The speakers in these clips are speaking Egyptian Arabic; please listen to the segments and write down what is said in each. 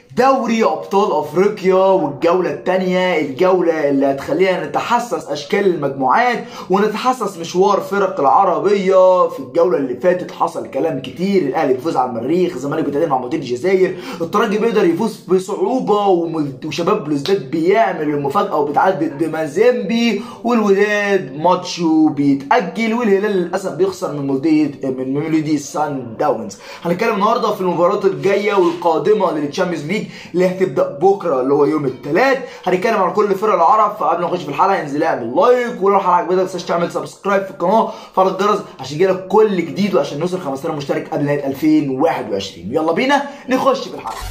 دوري ابطال افريقيا والجوله الثانيه الجوله اللي هتخلينا نتحسس اشكال المجموعات ونتحسس مشوار فرق العربيه في الجوله اللي فاتت حصل كلام كتير الاهلي بيفوز على المريخ الزمالك بيتعادل مع موديل الجزائر الترجي بيقدر يفوز بصعوبه وم- وشباب بلوزداد بيعمل المفاجاه وبيتعدي ضد مازيمبي والوداد ماتشه بيتاجل والهلال للاسف بيخسر من مولوديه من ميلودي سان داونز هنتكلم النهارده في المباريات الجايه والقادمه للتشامبيونز ليج اللي هتبدا بكره اللي هو يوم الثلاث هنتكلم عن كل فرق العرب فقبل ما نخش في الحلقه انزل اعمل لايك ولو الحلقه عجبتك ما تنساش تعمل سبسكرايب في القناه وفعل الجرس عشان يجيلك كل جديد وعشان نوصل 5000 مشترك قبل نهايه 2021 يلا بينا نخش في الحلقه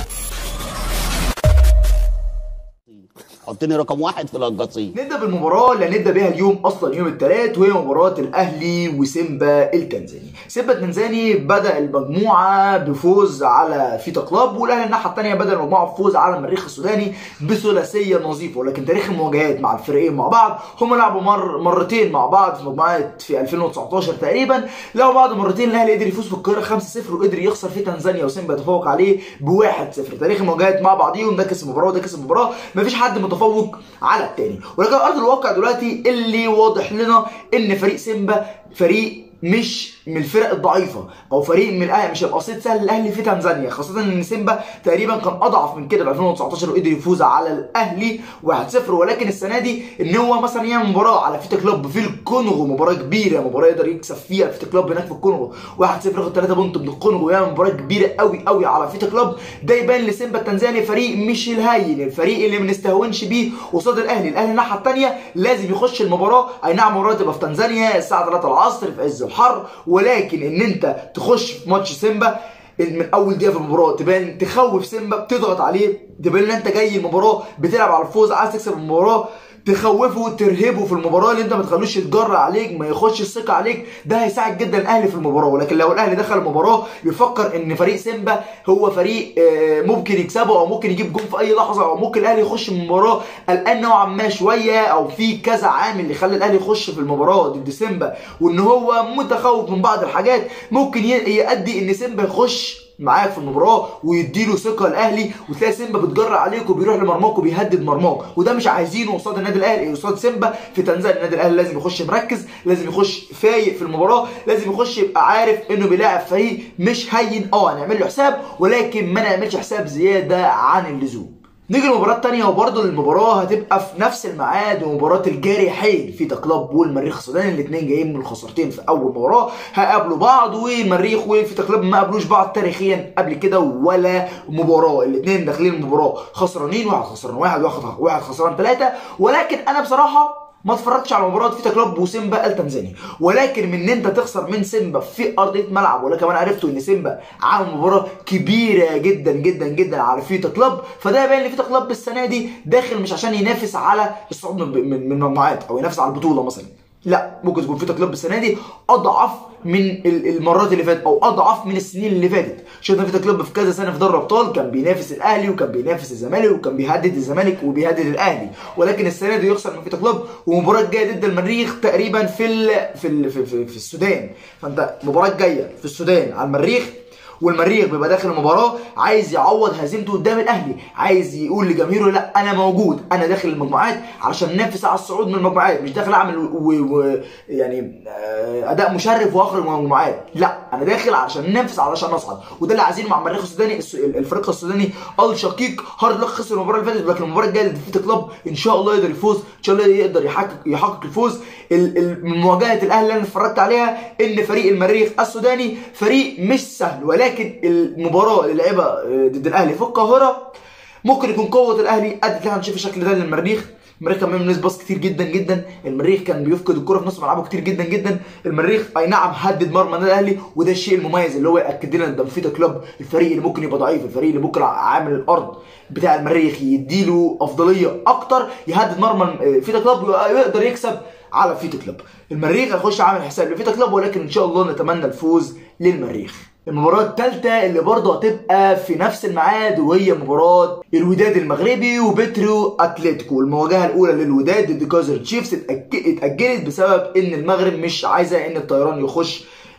حطني رقم واحد في القصيم نبدا بالمباراه اللي هنبدا بيها اليوم اصلا يوم الثلاث وهي مباراه الاهلي وسيمبا التنزاني سيمبا التنزاني بدا المجموعه بفوز على فيتا كلاب والاهلي الناحيه الثانيه بدا المجموعه بفوز على المريخ السوداني بثلاثيه نظيفه ولكن تاريخ المواجهات مع الفريقين مع بعض هم لعبوا مر مرتين مع بعض في مجموعات في 2019 تقريبا لعبوا بعض مرتين الاهلي قدر يفوز في القاهره 5-0 وقدر يخسر في تنزانيا وسيمبا يتفوق عليه ب 1-0 تاريخ المواجهات مع بعضيهم ده كسب مباراه وده كسب مباراه مفيش حد متفوق على التاني ولكن ارض الواقع دلوقتي اللي واضح لنا ان فريق سيمبا فريق مش من الفرق الضعيفه او فريق من الاهلي مش هيبقى صيد سهل الاهلي في تنزانيا خاصه ان سيمبا تقريبا كان اضعف من كده في 2019 وقدر يفوز على الاهلي 1-0 ولكن السنه دي ان هو مثلا يعمل مباراه على فيتا كلوب في الكونغو مباراه كبيره مباراه يقدر يكسب فيها فيتا كلوب هناك في الكونغو 1-0 ياخد 3 بونت من الكونغو ويعمل مباراه كبيره قوي قوي على فيتا كلوب ده يبان لسيمبا التنزاني فريق مش الهين الفريق اللي ما نستهونش بيه قصاد الاهلي الاهلي الناحيه الثانيه لازم يخش المباراه اي نعم المباراه تبقى في تنزانيا الساعه 3 العصر في عز الحر ولكن ان انت تخش في ماتش سيمبا من اول دقيقه في المباراه تبان تخوف سيمبا بتضغط عليه تبان ان انت جاي المباراه بتلعب على الفوز عايز تكسب المباراه تخوفه ترهبه في المباراه اللي انت ما تخلوش يتجرأ عليك ما يخش الثقه عليك ده هيساعد جدا الاهلي في المباراه ولكن لو الاهلي دخل المباراه يفكر ان فريق سيمبا هو فريق آه، ممكن يكسبه او ممكن يجيب جون في اي لحظه او ممكن الاهلي يخش المباراه قلقان نوعا ما شويه او في كذا عامل يخلي الاهلي يخش في المباراه ضد سيمبا وان هو متخوف من بعض الحاجات ممكن ي- يؤدي ان سيمبا يخش معاك في المباراه ويديله ثقه الاهلي وتلاقي سيمبا بتجرى عليك وبيروح لمرماك وبيهدد مرماك وده مش عايزينه قصاد النادي الاهلي قصاد سيمبا في تنزانيا النادي الاهلي لازم يخش مركز لازم يخش فايق في المباراه لازم يخش يبقى عارف انه بيلاعب فريق مش هين اه هنعمل له حساب ولكن ما نعملش حساب زياده عن اللزوم نيجي للمباراة التانية وبرضه المباراة هتبقى في نفس الميعاد ومباراة الجارحين في كلوب والمريخ السوداني الاثنين جايين من الخسارتين في أول مباراة هيقابلوا بعض والمريخ وفي كلوب ما قابلوش بعض تاريخيا قبل كده ولا مباراة الاثنين داخلين المباراة خسرانين واحد خسران واحد واحد واحد خسران ثلاثة ولكن أنا بصراحة ما اتفرجتش على مباراه فيتا كلوب وسيمبا التنزاني ولكن من ان انت تخسر من سيمبا في ارضيه ملعب ولا كمان عرفتوا ان سيمبا عامل مباراه كبيره جدا جدا جدا على فيتا كلوب فده يبين ان فيتا كلوب السنه دي داخل مش عشان ينافس على الصعود من من من مجموعات او ينافس على البطوله مثلا لا ممكن تكون فيتا كلوب السنه دي اضعف من ال- المرات اللي فاتت او اضعف من السنين اللي فاتت شفنا فيتا كلوب في كذا سنه في دوري الابطال كان بينافس الاهلي وكان بينافس الزمالك وكان بيهدد الزمالك وبيهدد الاهلي ولكن السنه دي يخسر من فيتا كلوب ومباراه جايه ضد المريخ تقريبا في ال... في ال... في, في, في السودان فانت مباراه جايه في السودان على المريخ والمريخ بيبقى داخل المباراه عايز يعوض هزيمته قدام الاهلي عايز يقول لجماهيره لا انا موجود انا داخل المجموعات علشان انافس على الصعود من المجموعات مش داخل اعمل و... و... يعني آه، اداء مشرف واخرج من المجموعات لا انا داخل علشان ننافس علشان نصعد وده اللي عايزينه مع المريخ السوداني الس- الفريق السوداني الشقيق هارد لك خسر المباراه اللي فاتت لكن المباراه الجايه ضد فيتا كلوب ان شاء الله يقدر يفوز ان شاء الله يقدر يحقق يحقق الفوز ال- ال- من مواجهه الاهلي اللي انا اتفرجت عليها ان فريق المريخ السوداني فريق مش سهل ولكن المباراه اللي لعبها آه، ضد الاهلي في القاهره ممكن يكون قوه الاهلي ادت اللي احنا نشوف الشكل ده للمريخ المريخ كان بيعمل نسبة باص كتير جدا جدا المريخ كان بيفقد الكرة في نص ملعبه كتير جدا جدا المريخ اي نعم هدد مرمى النادي الاهلي وده الشيء المميز اللي هو ياكد لنا ان فيتا كلوب الفريق اللي ممكن يبقى ضعيف الفريق اللي بكره عامل الارض بتاع المريخ يديله افضليه اكتر يهدد مرمى فيتا كلوب ويقدر يكسب على فيتا كلوب المريخ هيخش عامل حساب لفيتا كلوب ولكن ان شاء الله نتمنى الفوز للمريخ المباراة الثالثة اللي برضه هتبقى في نفس الميعاد وهي مباراة الوداد المغربي وبترو اتلتيكو المواجهة الأولى للوداد ضد كايزر تشيفز اتأك- اتأجلت بسبب إن المغرب مش عايزة إن الطيران يخش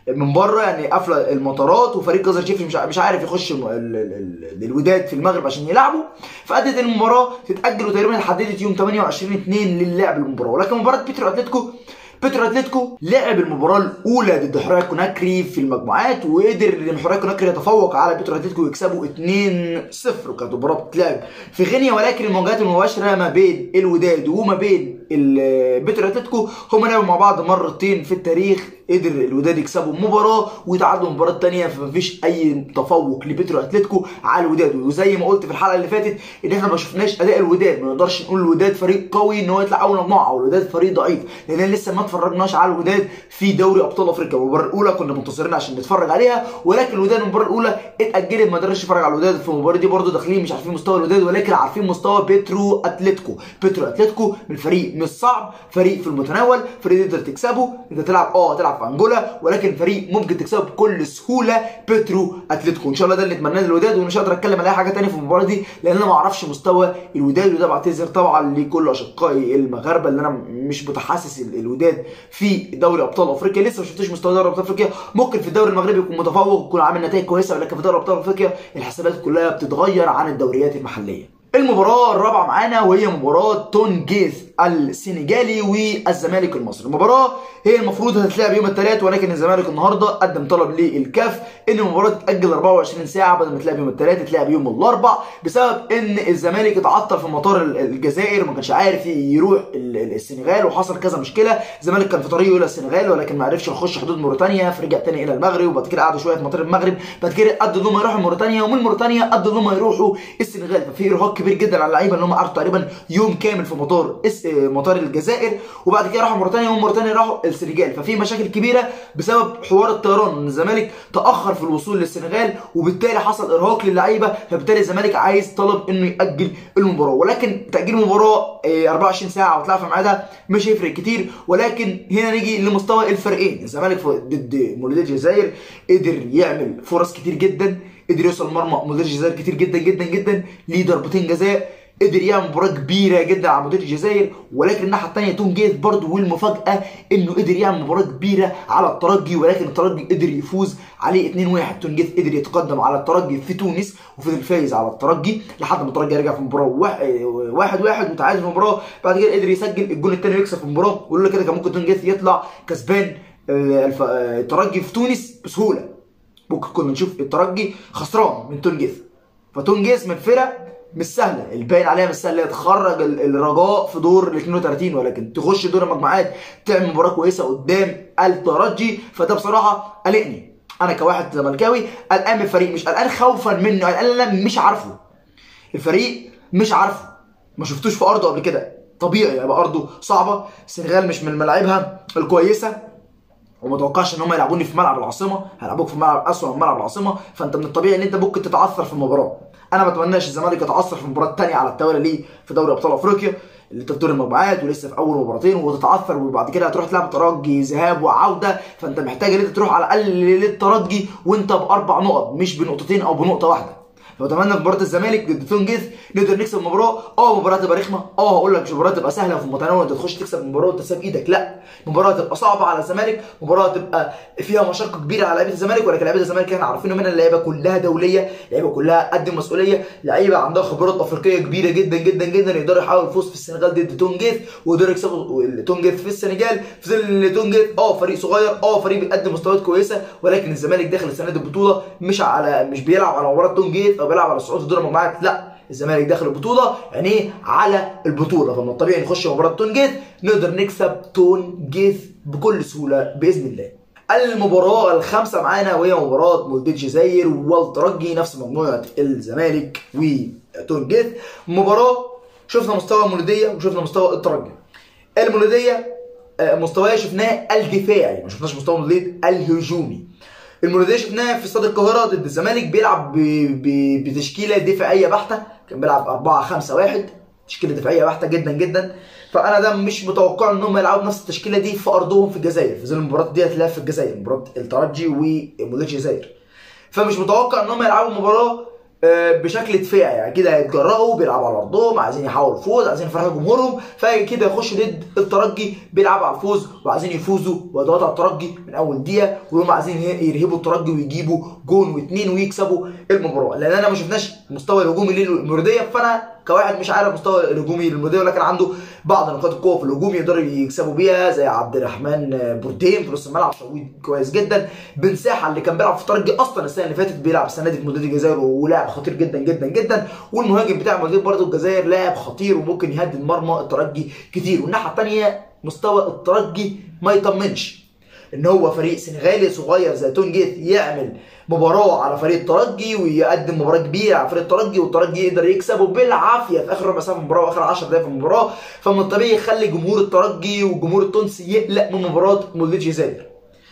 من بره يعني قافله المطارات وفريق كازر تشيفز مش مش عارف يخش ال- ال- ال- الوداد في المغرب عشان يلعبوا فادت المباراه تتاجل وتقريبا حددت يوم 28 2 للعب المباراه ولكن مباراه بيترو اتلتيكو بيترو اتلتيكو لعب المباراه الاولى ضد حرايا كوناكري في المجموعات وقدر ان حرايا كوناكري يتفوق على بيترو اتلتيكو ويكسبوا 2-0 وكانت المباراه بتتلعب في غينيا ولكن المواجهات المباشره ما بين الوداد وما بين ال- بيترو اتلتيكو هم لعبوا مع بعض مرتين في التاريخ قدر الوداد يكسبوا مباراه ويتعادلوا المباراه الثانيه فمفيش اي تفوق لبيترو اتلتيكو على الوداد وزي ما قلت في الحلقه اللي فاتت ان احنا ما شفناش اداء الوداد ما نقدرش نقول الوداد فريق قوي ان هو يطلع اول مجموعه او الوداد فريق ضعيف لان لسه ما اتفرجناش على الوداد في دوري ابطال افريقيا المباراه الاولى كنا منتظرين عشان نتفرج عليها ولكن الوداد المباراه الاولى اتاجلت ما قدرناش نتفرج على الوداد في المباراه دي برده داخلين مش عارفين مستوى الوداد ولكن عارفين مستوى بيترو اتلتيكو بيترو اتلتيكو من فريق مش صعب فريق في المتناول فريق تقدر تكسبه انت تلعب اه تلعب في انجولا ولكن فريق ممكن تكسبه بكل سهوله بترو اتلتيكو ان شاء الله ده اللي اتمناه للوداد ومش هقدر اتكلم على اي حاجه تانية في المباراه دي لان انا ما اعرفش مستوى الوداد وده بعتذر طبعا لكل اشقائي المغاربه اللي انا مش متحسس ال- الوداد في دوري ابطال افريقيا لسه ما شفتش مستوى دوري ابطال افريقيا ممكن في الدوري المغربي يكون متفوق ويكون عامل نتائج كويسه ولكن في دوري ابطال افريقيا الحسابات كلها بتتغير عن الدوريات المحليه المباراة الرابعة معانا وهي مباراة تونجيز السنغالي والزمالك المصري المباراة هي المفروض هتتلعب يوم الثلاث ولكن الزمالك النهاردة قدم طلب للكاف ان المباراة تتأجل 24 ساعة بدل ما تلعب يوم الثلاث تتلعب يوم الاربع بسبب ان الزمالك اتعطل في مطار ال- الجزائر وما كانش عارف يروح ال- ال- السنغال وحصل كذا مشكلة الزمالك كان في طريقه الى السنغال ولكن ما عرفش يخش حدود موريتانيا فرجع تاني الى المغرب وبعد كده قعدوا شوية في مطار المغرب بعد كده قدوا ان هم يروحوا موريتانيا ومن موريتانيا قدوا ان هم يروحوا السنغال ففي ارهاق كبير جدا على اللعيبه ان هم قعدوا تقريبا يوم كامل في مطار اس... آه، مطار الجزائر وبعد كده راحوا موريتانيا ومن موريتانيا راحوا السنغال ففي مشاكل كبيره بسبب حوار الطيران ان الزمالك تاخر في الوصول للسنغال وبالتالي حصل ارهاق للعيبه فبالتالي الزمالك عايز طلب انه ياجل المباراه ولكن تاجيل المباراه آه، 24 ساعه وتلعب في ميعادها مش هيفرق كتير ولكن هنا نيجي لمستوى الفريقين الزمالك في- ضد مولوديه الجزائر قدر يعمل فرص كتير جدا قدر يوصل مرمى مولوديه الجزائر كتير جدا جدا جدا ليه ضربتين جزاء قدر يعمل مباراه كبيره جدا على مولوديه الجزائر ولكن الناحيه الثانيه تونجيز برضه والمفاجاه انه قدر يعمل مباراه كبيره على الترجي ولكن الترجي قدر يفوز عليه 2-1 تونجيز قدر يتقدم على الترجي في تونس وفضل فايز على الترجي لحد ما الترجي رجع في المباراه واحد واحد, واحد وتعادل في المباراه بعد كده قدر يسجل الجون الثاني ويكسب في المباراه ويقول لك كده كان ممكن تونجيز يطلع كسبان آه، الف- آه، الترجي في تونس بسهوله ممكن كنا نشوف الترجي خسران من تونجيز فتونجيز من فرق مش سهله الباين عليها مش سهله تخرج ال- الرجاء في دور ال 32 ولكن تخش دور المجموعات تعمل مباراه كويسه قدام الترجي فده بصراحه قلقني انا كواحد زملكاوي قلقان من الفريق مش قلقان خوفا منه قلقان إن انا مش عارفه الفريق مش عارفه ما شفتوش في ارضه قبل كده طبيعي يبقى ارضه صعبه السنغال مش من ملاعبها الكويسه وما توقعش ان هم يلعبوني في ملعب العاصمه هيلعبوك في ملعب اسوء من ملعب العاصمه فانت من الطبيعي ان انت ممكن تتعثر في المباراه انا ما اتمناش الزمالك يتعثر في المباراه الثانيه على التوالي ليه في دوري ابطال افريقيا اللي انت في دور المجموعات ولسه في اول مباراتين وتتعثر وبعد كده هتروح تلعب ترجي ذهاب وعوده فانت محتاج ان انت تروح على الاقل للترجي وانت باربع نقط مش بنقطتين او بنقطه واحده فاتمنى في مباراه الزمالك ضد تونجيز نقدر نكسب المباراه اه مباراه تبقى رخمه اه هقول لك مش مباراه تبقى سهله وفي المتناول انت تخش تكسب المباراه وانت ساب ايدك لا مباراه تبقى صعبه على الزمالك مباراه تبقى فيها مشقه كبيره على لعيبه الزمالك ولكن لعيبه الزمالك احنا عارفين منها اللعيبه كلها دوليه لعيبه كلها قد المسؤوليه لعيبه عندها خبرات افريقيه كبيره جدا جدا جدا يقدروا يحاولوا يفوز في السنغال ضد تونجيز ويقدروا يكسبوا تونجيز في السنغال في ظل ان تونجيز اه فريق صغير اه فريق بيقدم مستويات كويسه ولكن الزمالك داخل السنه دي البطوله مش على مش بيلعب على مباراه تونجيز او بيلعب على الصعود في دور المجموعات لا الزمالك داخل البطوله يعني على البطوله فمن الطبيعي نخش مباراه تونجيز نقدر نكسب تونجيز بكل سهوله باذن الله المباراة الخامسة معانا وهي مباراة مولودية الجزائر والترجي نفس مجموعة الزمالك وتونجيز مباراة شفنا مستوى المولودية وشفنا مستوى الترجي المولودية آه، مستواه شفناه الدفاعي ما شفناش مستوى المولودية الهجومي المولودية شفناه في استاد القاهرة ضد الزمالك بيلعب ب... ب... بتشكيلة دفاعية بحتة كان بيلعب 4 5 1 تشكيلة دفاعية بحتة جدا جدا فانا ده مش متوقع ان هم يلعبوا نفس التشكيله دي في ارضهم في الجزائر في ظل المباراه دي هتلعب في الجزائر مباراه الترجي ومولوديه الجزائر فمش متوقع ان هم يلعبوا مباراه آه، بشكل دفاعي يعني كده هيتجرأوا بيلعبوا على ارضهم عايزين يحاولوا الفوز عايزين يفرحوا جمهورهم فكده يخشوا ضد الترجي بيلعبوا على الفوز وعايزين يفوزوا ويضغطوا على الترجي من اول دقيقه وهم عايزين يرهبوا الترجي ويجيبوا جون واثنين ويكسبوا المباراه لان انا ما شفناش المستوى الهجومي للمرديه فانا كواحد مش عارف مستوى الهجومي للمرديه ولكن عنده بعض نقاط القوه في الهجوم يقدروا يكسبوا بيها زي عبد الرحمن بورتين في نص الملعب شويت كويس جدا بن ساحه اللي كان بيلعب في الترجي اصلا السنه اللي فاتت بيلعب السنه دي في مولوديه الجزائر ولاعب خطير جدا جدا جدا والمهاجم بتاع مولوديه برضه الجزائر لاعب خطير وممكن يهدد مرمى الترجي كتير والناحيه الثانيه مستوى الترجي ما يطمنش ان هو فريق سنغالي صغير زي تونجيت يعمل مباراه على فريق الترجي ويقدم مباراه كبيره على فريق الترجي والترجي يقدر يكسبه بالعافيه في اخر ربع ساعه في المباراه واخر 10 دقائق في المباراه فمن الطبيعي يخلي جمهور الترجي والجمهور التونسي يقلق من مباراه مولوديه الجزائر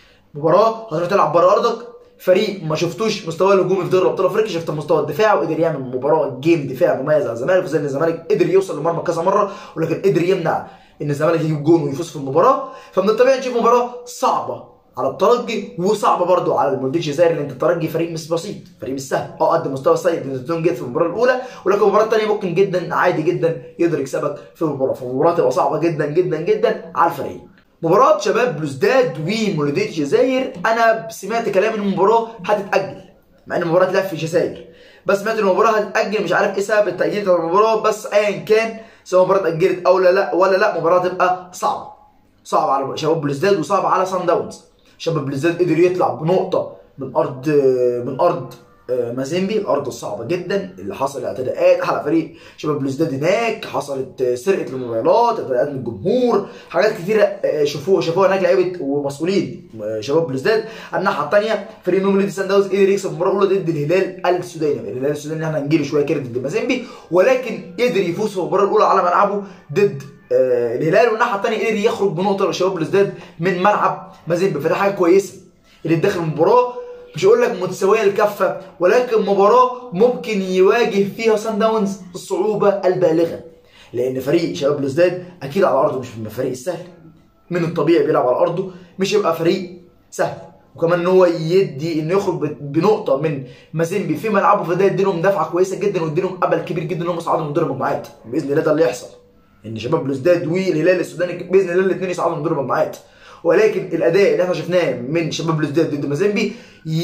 مباراه هتروح تلعب بره ارضك فريق ما شفتوش مستواه الهجومي في دوري ابطال افريقيا شفت مستوى الدفاع وقدر يعمل مباراه جيم دفاع مميز على الزمالك وزي ان الزمالك قدر يوصل للمرمى كذا مره ولكن قدر يمنع ان الزمالك يجيب جون ويفوز في المباراه فمن الطبيعي نشوف مباراه صعبه على الترجي وصعبه برضو على المولوديه الجزائر لان الترجي فريق مش بسيط فريق مش سهل اه قدم مستوى سيء ضد تونجيت في المباراه الاولى ولكن المباراه الثانيه ممكن جدا عادي جدا يقدر يكسبك في المباراه فالمباراه تبقى صعبه جدا جدا جدا على الفريقين مباراة شباب بلوزداد ومولودية الجزائر أنا سمعت كلام إن المباراة هتتأجل مع إن المباراة تلعب في الجزائر بس سمعت إن المباراة هتتأجل مش عارف إيه سبب التأجيل بتاع المباراة بس أيا كان سواء المباراة اتأجلت أو لا لا ولا لا المباراة تبقى صعبة صعبة على شباب بلوزداد وصعبة على سان داونز شباب بلوزداد قدر يطلع بنقطة من أرض من أرض مازيمبي الارض الصعبه جدا اللي حصل اعتداءات على فريق شباب بلوزداد هناك حصلت سرقه الموبايلات اعتداءات من الجمهور حاجات كتيره شافوها شافوها هناك لعيبه ومسؤولين شباب بلوزداد الناحيه الثانيه فريق ميموليدي سان داونز قدر يكسب المباراه الاولى ضد الهلال السوداني الهلال السوداني احنا هنجيله شويه كده ضد مازيمبي ولكن قدر يفوز في المباراه الاولى على ملعبه ضد الهلال والناحيه الثانيه قدر يخرج بنقطه لشباب بلوزداد من ملعب مازيمبي فده حاجه كويسه اللي داخل المباراه مش هقول لك متساويه الكفه ولكن مباراه ممكن يواجه فيها سان داونز الصعوبه البالغه لان فريق شباب بلوزداد اكيد على ارضه مش من الفريق السهل من الطبيعي بيلعب على ارضه مش يبقى فريق سهل وكمان ان هو يدي انه يخرج بنقطه من مازيمبي في ملعبه فده يدي لهم دفعه كويسه جدا ويدي لهم امل كبير جدا انهم يصعدوا من دور المجموعات باذن الله ده اللي يحصل ان شباب بلوزداد والهلال السوداني باذن الله الاثنين يصعدوا من دور المجموعات ولكن الاداء اللي احنا شفناه من شباب بلوزداد ضد مازيمبي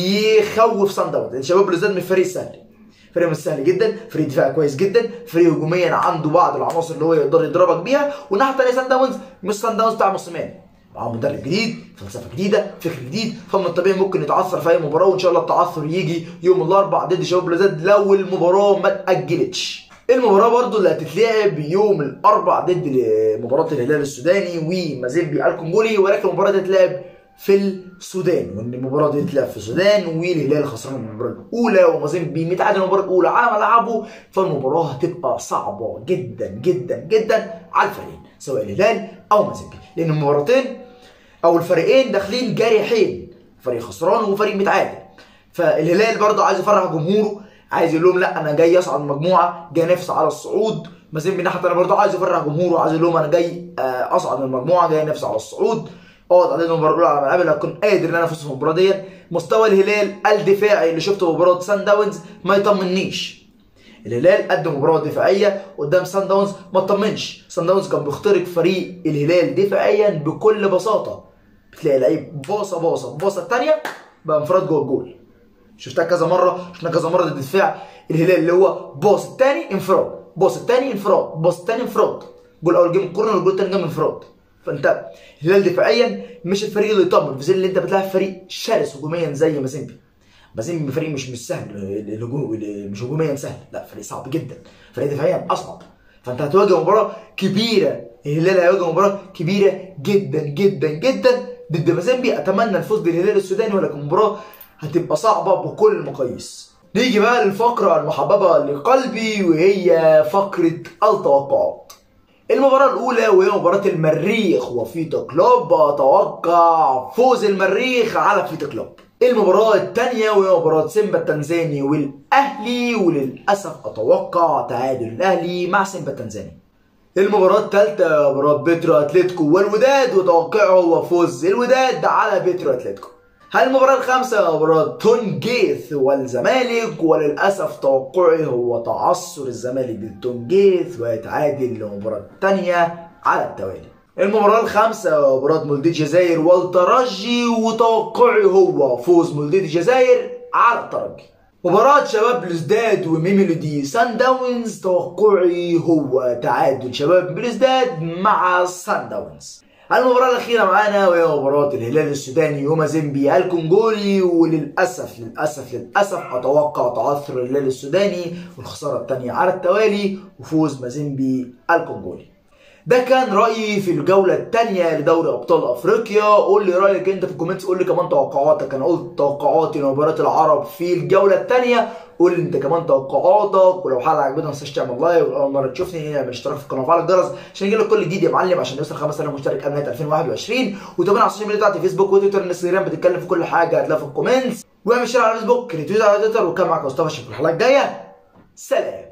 يخوف سان داونز لان شباب بلوزداد مش فريق سهل فريق مش سهل جدا فريق دفاع كويس جدا فريق هجوميا عنده بعض العناصر اللي هو يقدر يضربك بيها والناحيه الثانيه سان داونز مش سان داونز بتاع موسيماني معاه مدرب جديد فلسفه جديده فكر جديد فمن الطبيعي ممكن يتعثر في اي مباراه وان شاء الله التعثر يجي يوم الاربعاء ضد شباب بلوزداد لو المباراه ما اتاجلتش المباراة برضو اللي هتتلعب يوم الأربع ضد مباراة الهلال السوداني ومازيمبي الكونغولي ولكن المباراة دي هتتلعب في السودان وان المباراة دي هتتلعب في السودان والهلال خسران المباراة الأولى ومازيمبي متعادل المباراة الأولى على ملعبه فالمباراة هتبقى صعبة جدا جدا جدا على الفريقين سواء الهلال أو مازيمبي لأن المباراتين أو الفريقين داخلين جارحين فريق خسران وفريق متعادل فالهلال برضه عايز يفرح جمهوره عايز يقول لهم لا انا جاي اصعد المجموعه جاي نفسي على الصعود مازيمبي من ناحيه انا برضه عايز يفرح جمهوره عايز يقول لهم انا جاي اصعد من المجموعه جاي نفسي على الصعود اقعد علينا المباراه الاولى على ملعبي اكون قادر ان انا افوز في المباراه دي مستوى الهلال الدفاعي اللي شفته في مباراه سان داونز ما يطمنيش الهلال قدم مباراه دفاعيه قدام سان داونز ما اطمنش سان داونز كان بيخترق فريق الهلال دفاعيا بكل بساطه بتلاقي لعيب باصه باصه الباصه الثانيه بقى انفراد جوه الجول شفتها كذا مره شفنا كذا مره ضد دفاع الهلال اللي هو باص الثاني انفراد باص الثاني انفراد باص الثاني انفراد الجول الاول جه من كورنر والجول الثاني جه من انفراد فانت الهلال دفاعيا مش الفريق اللي يطمن في ظل اللي انت بتلعب فريق شرس هجوميا زي مازيمبي مازيمبي فريق مش مش سهل الهجوم مش هجوميا سهل لا فريق صعب جدا فريق دفاعيا اصعب فانت هتواجه مباراه كبيره الهلال هيواجه مباراه كبيره جدا جدا جدا ضد مازيمبي اتمنى الفوز بالهلال السوداني ولكن مباراه هتبقى صعبة بكل المقاييس نيجي بقى للفقرة المحببة لقلبي وهي فقرة التوقعات المباراة الأولى وهي مباراة المريخ وفيتا كلوب أتوقع فوز المريخ على فيتا كلوب المباراة الثانية وهي مباراة سيمبا التنزاني والأهلي وللأسف أتوقع تعادل الأهلي مع سيمبا التنزاني المباراة الثالثة مباراة بيترو أتلتيكو والوداد وتوقعه هو فوز الوداد على بيترو أتلتيكو هل المباراة الخامسة مباراة تونجيث والزمالك وللأسف توقعي هو تعثر الزمالك بالتونجيث ويتعادل للمباراة الثانية على التوالي المباراة الخامسة مباراة مولودية الجزائر والترجي وتوقعي هو فوز مولودية الجزائر على الترجي مباراة شباب بلوزداد وميميلودي سان داونز توقعي هو تعادل شباب بلوزداد مع سان داونز المباراة الأخيرة معانا وهي مباراة الهلال السوداني ومازيمبي الكونغولي وللأسف للأسف للأسف أتوقع تعثر الهلال السوداني والخسارة الثانية على التوالي وفوز مازيمبي الكونغولي ده كان رايي في الجوله الثانيه لدوري ابطال افريقيا قول لي رايك انت في الكومنتس قول لي كمان توقعاتك انا قلت توقعاتي لمباراه العرب في الجوله الثانيه قول لي انت كمان توقعاتك ولو الحلقه عجبتك ما تنساش تعمل لايك واول مره تشوفني اعمل اشتراك في القناه وفعل الجرس عشان يجيلك كل جديد يا معلم عشان نوصل 5000 مشترك قبل نهايه 2021 وتابعنا على السوشيال ميديا بتاعتي فيسبوك وتويتر انستجرام بتتكلم في كل حاجه هتلاقيها في الكومنتس واعمل شير على فيسبوك ريتويت على تويتر وكان معاك مصطفى اشوفك في الحلقه الجايه سلام